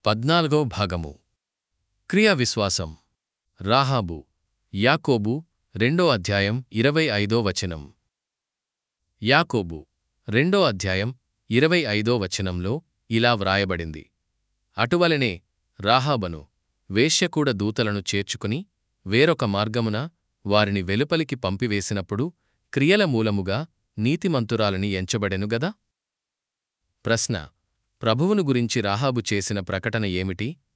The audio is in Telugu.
పద్నాలుగో భాగము క్రియా విశ్వాసం రాహాబు యాకోబు రెండో అధ్యాయం ఇరవై ఐదో వచనం యాకోబు రెండో అధ్యాయం ఇరవై ఐదో వచనంలో ఇలా వ్రాయబడింది అటువలనే రాహాబను వేశ్యకూడ దూతలను చేర్చుకుని వేరొక మార్గమున వారిని వెలుపలికి పంపివేసినప్పుడు క్రియల మూలముగా నీతిమంతురాలని ఎంచబడెను గదా ప్రశ్న ప్రభువును గురించి రాహాబు చేసిన ప్రకటన ఏమిటి